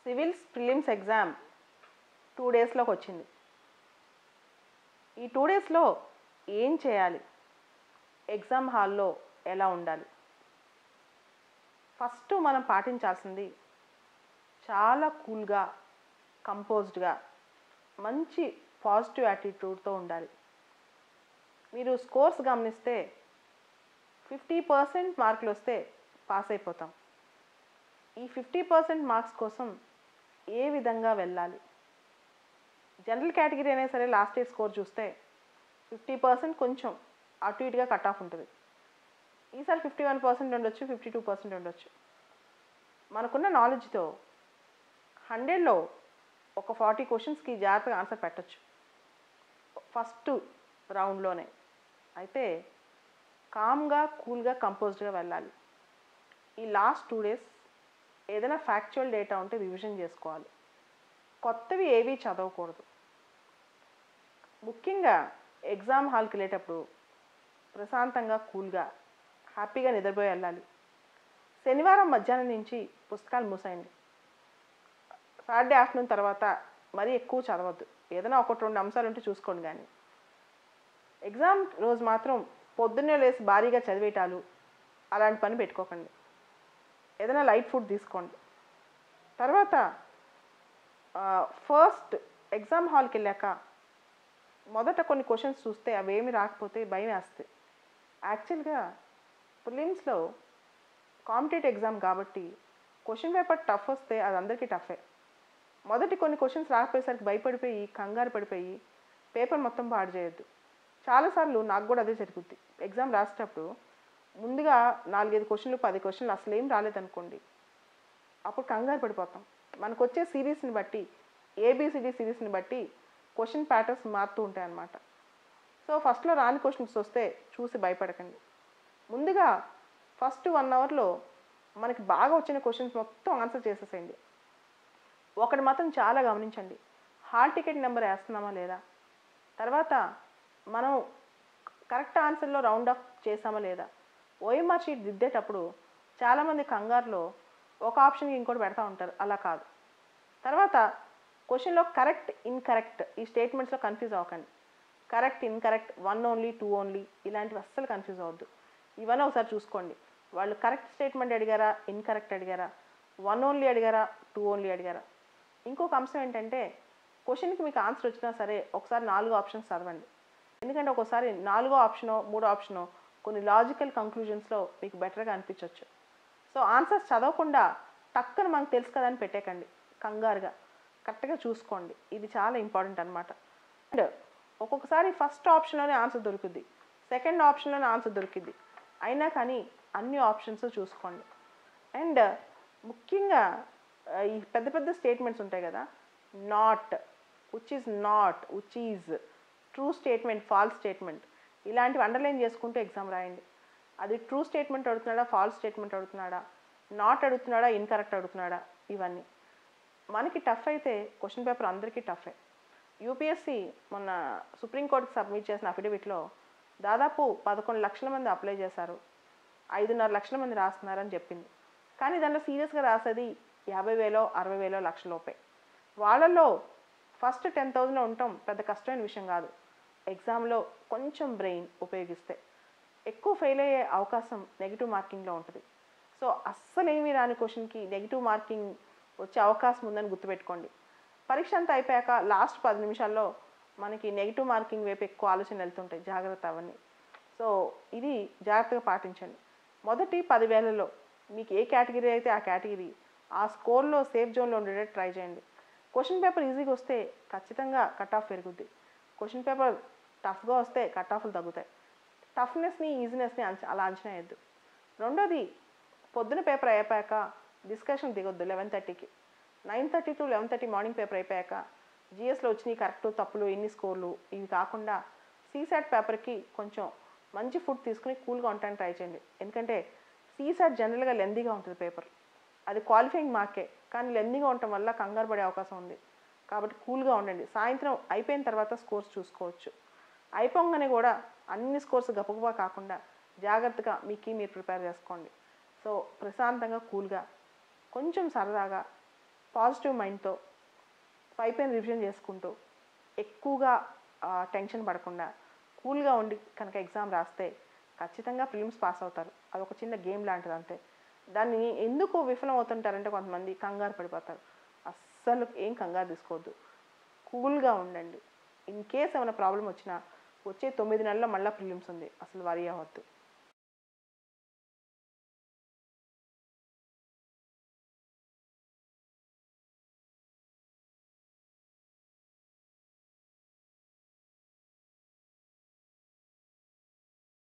civils prelims exam two డేస్లోకి వచ్చింది ఈ టూ డేస్లో ఏం చేయాలి ఎగ్జామ్ హాల్లో ఎలా ఉండాలి ఫస్ట్ మనం పాటించాల్సింది చాలా కూల్గా కంపోజ్డ్గా మంచి పాజిటివ్ యాటిట్యూడ్తో ఉండాలి మీరు స్కోర్స్ గమనిస్తే ఫిఫ్టీ పర్సెంట్ మార్కులు వస్తే పాస్ అయిపోతాం ఈ ఫిఫ్టీ పర్సెంట్ మార్క్స్ కోసం ఏ విధంగా వెళ్ళాలి జనరల్ కేటగిరీ అయినా సరే లాస్ట్ ఇయర్ స్కోర్ చూస్తే ఫిఫ్టీ పర్సెంట్ కొంచెం అటు ఇటుగా కట్ ఆఫ్ ఉంటుంది ఈసారి ఫిఫ్టీ వన్ పర్సెంట్ ఉండొచ్చు ఫిఫ్టీ టూ పర్సెంట్ ఉండొచ్చు మనకున్న నాలెడ్జ్తో హండ్రెడ్లో ఒక ఫార్టీ క్వశ్చన్స్కి జాగ్రత్తగా ఆన్సర్ పెట్టచ్చు ఫస్ట్ రౌండ్లోనే అయితే కామ్గా కూల్గా కంపోజ్డ్గా వెళ్ళాలి ఈ లాస్ట్ టూ డేస్ ఏదైనా ఫ్యాక్చువల్ డేటా ఉంటే రివిజన్ చేసుకోవాలి కొత్తవి ఏవి చదవకూడదు ముఖ్యంగా ఎగ్జామ్ హాల్కి వెళ్ళేటప్పుడు ప్రశాంతంగా కూల్గా హ్యాపీగా నిద్రపోయి వెళ్ళాలి శనివారం మధ్యాహ్నం నుంచి పుస్తకాలు మూసేయండి సాటర్డే ఆఫ్టర్నూన్ తర్వాత మరీ ఎక్కువ చదవద్దు ఏదైనా ఒకటి రెండు అంశాలు ఉంటే చూసుకోండి కానీ ఎగ్జామ్ రోజు మాత్రం పొద్దున్నే లేసి భారీగా చదివేటాలు అలాంటి పని పెట్టుకోకండి ఏదైనా లైట్ ఫుడ్ తీసుకోండి తర్వాత ఫస్ట్ ఎగ్జామ్ హాల్కి వెళ్ళాక మొదట కొన్ని క్వశ్చన్స్ చూస్తే అవేమి రాకపోతే భయం వేస్తాయి యాక్చువల్గా ప్రిలిమ్స్లో కాంపిటేటివ్ ఎగ్జామ్ కాబట్టి క్వశ్చన్ పేపర్ టఫ్ వస్తే అది అందరికీ టఫే మొదటి కొన్ని క్వశ్చన్స్ రాకపోయేసరికి భయపడిపోయి కంగారు పడిపోయి పేపర్ మొత్తం పాడు చేయొద్దు చాలాసార్లు నాకు కూడా అదే జరుగుద్ది ఎగ్జామ్ రాసేటప్పుడు ముందుగా నాలుగైదు క్వశ్చన్లు పది క్వశ్చన్లు అసలు ఏం రాలేదనుకోండి అప్పుడు కంగారు పడిపోతాం మనకు వచ్చే సిరీస్ని బట్టి ఏబిసిడి సిరీస్ని బట్టి క్వశ్చన్ ప్యాటర్న్స్ మారుతూ ఉంటాయి అన్నమాట సో ఫస్ట్లో రాని క్వశ్చన్స్ వస్తే చూసి భయపడకండి ముందుగా ఫస్ట్ వన్ అవర్లో మనకి బాగా వచ్చిన క్వశ్చన్స్ మొత్తం ఆన్సర్ చేసేసేయండి ఒకటి మాత్రం చాలా గమనించండి హాల్ టికెట్ నెంబర్ వేస్తున్నామా లేదా తర్వాత మనం కరెక్ట్ ఆన్సర్లో రౌండ్ ఆఫ్ చేసామా లేదా ఓఎంఆర్ షీట్ దిద్దేటప్పుడు చాలామంది కంగారులో ఒక ఆప్షన్కి ఇంకోటి పెడతా ఉంటారు అలా కాదు తర్వాత క్వశ్చన్లో కరెక్ట్ ఇన్కరెక్ట్ ఈ స్టేట్మెంట్స్లో కన్ఫ్యూజ్ అవ్వకండి correct incorrect one only two only ఇలాంటివి అస్సలు కన్ఫ్యూజ్ అవ్వద్దు ఇవన్నీ ఒకసారి చూసుకోండి వాళ్ళు కరెక్ట్ స్టేట్మెంట్ అడిగారా ఇన్కరెక్ట్ అడిగారా వన్ ఓన్లీ అడిగారా టూ ఓన్లీ అడిగారా ఇంకొక అంశం ఏంటంటే క్వశ్చన్కి మీకు ఆన్సర్ వచ్చినా సరే ఒకసారి నాలుగు ఆప్షన్స్ చదవండి ఎందుకంటే ఒక్కోసారి నాలుగో ఆప్షనో మూడో ఆప్షనో కొన్ని లాజికల్ కంక్లూజన్స్లో మీకు బెటర్గా అనిపించవచ్చు సో ఆన్సర్స్ చదవకుండా టక్కన మనకు తెలుసు కదా అని పెట్టేకండి కంగారుగా కరెక్ట్గా చూసుకోండి ఇది చాలా ఇంపార్టెంట్ అనమాట అండ్ ఒక్కొక్కసారి ఫస్ట్ ఆప్షన్లోనే ఆన్సర్ దొరుకుద్ది సెకండ్ ఆప్షన్లోనే ఆన్సర్ దొరికిద్ది అయినా కానీ అన్ని ఆప్షన్స్ చూసుకోండి అండ్ ముఖ్యంగా ఆ, ఈ పెద్ద పెద్ద స్టేట్మెంట్స్ ఉంటాయి కదా not which is not which is true statement false statement ఇలాంటివి అండర్లైన్ చేసుకుంటూ ఎగ్జామ్ రాయండి అది ట్రూ స్టేట్మెంట్ అడుగుతున్నాడా ఫాల్స్ స్టేట్మెంట్ అడుగుతున్నాడా నాట్ అడుగుతున్నాడా ఇన్కరెక్ట్ అడుగుతున్నాడా ఇవన్నీ మనకి టఫ్ అయితే క్వశ్చన్ పేపర్ అందరికీ టఫే యూపీఎస్సి మొన్న సుప్రీంకోర్టుకి సబ్మిట్ చేసిన అఫిడవిట్లో దాదాపు పదకొండు లక్షల మంది అప్లై చేశారు ఐదున్నర లక్షల మంది రాస్తున్నారని చెప్పింది కానీ దాంట్లో సీరియస్గా రాసేది యాభై వేలో అరవై వేలో లక్ష లోపే వాళ్ళల్లో ఫస్ట్ టెన్ థౌజండ్లో ఉండటం పెద్ద కష్టమైన విషయం కాదు ఎగ్జామ్లో కొంచెం బ్రెయిన్ ఉపయోగిస్తే ఎక్కువ ఫెయిల్ అయ్యే అవకాశం నెగిటివ్ మార్కింగ్లో ఉంటుంది సో అస్సలు ఏమీ రాని క్వశ్చన్కి నెగిటివ్ మార్కింగ్ వచ్చే అవకాశం ఉందని గుర్తుపెట్టుకోండి పరీక్ష అంతా అయిపోయాక లాస్ట్ పది నిమిషాల్లో మనకి నెగిటివ్ మార్కింగ్ వైపు ఎక్కువ ఆలోచన వెళ్తుంటాయి జాగ్రత్త అవన్నీ సో ఇది జాగ్రత్తగా పాటించండి మొదటి పదివేలలో మీకు ఏ కేటగిరీ అయితే ఆ కేటగిరీ ఆ స్కోర్లో సేఫ్ జోన్లో ఉండేటట్టు ట్రై చేయండి క్వశ్చన్ పేపర్ ఈజీగా వస్తే ఖచ్చితంగా కట్ ఆఫ్ పెరుగుద్ది క్వశ్చన్ పేపర్ టఫ్గా వస్తే కట్ ఆఫ్లు తగ్గుతాయి టఫ్నెస్ని ఈజీనెస్ని అంచ అలా అంచనా వేయద్దు రెండోది పొద్దున పేపర్ అయిపోయాక డిస్కషన్ దిగొద్దు లెవెన్ థర్టీకి nine thirty to eleven thirty morning paper అయిపోయాక జిఎస్లో వచ్చినాయి కరెక్ట్ తప్పులు ఎన్ని స్కోర్లు ఇవి కాకుండా సీసాట్ పేపర్కి కొంచెం మంచి ఫుడ్ తీసుకుని కూల్గా ఉండటానికి ట్రై చేయండి ఎందుకంటే సీసాట్ జనరల్గా లెందీగా ఉంటుంది పేపర్ అది క్వాలిఫైయింగ్ మార్కే కానీ లెందీగా ఉండటం వల్ల కంగారు పడే అవకాశం ఉంది కాబట్టి కూల్గా ఉండండి సాయంత్రం అయిపోయిన తర్వాత స్కోర్స్ చూసుకోవచ్చు అయిపోగానే కూడా అన్ని స్కోర్స్ గబగబా కాకుండా జాగ్రత్తగా మీకు మీరు ప్రిపేర్ చేసుకోండి సో ప్రశాంతంగా కూల్గా కొంచెం సరదాగా పాజిటివ్ మైండ్తో పై పైన రివిజన్ చేసుకుంటూ ఎక్కువగా టెన్షన్ పడకుండా కూల్గా ఉండి కనుక ఎగ్జామ్ రాస్తే ఖచ్చితంగా ఫిలిమ్స్ పాస్ అవుతారు అదొక చిన్న గేమ్ లాంటిది అంతే దాన్ని ఎందుకు విఫలం అవుతుంటారంటే కొంతమంది కంగారు పడిపోతారు అస్సలు ఏం కంగారు తీసుకోవద్దు కూల్గా ఉండండి ఇన్ కేస్ ఏమైనా ప్రాబ్లం వచ్చినా వచ్చే తొమ్మిది నెలల్లో మళ్ళీ ఫిలిమ్స్ ఉంది అసలు వరి అవ్వద్దు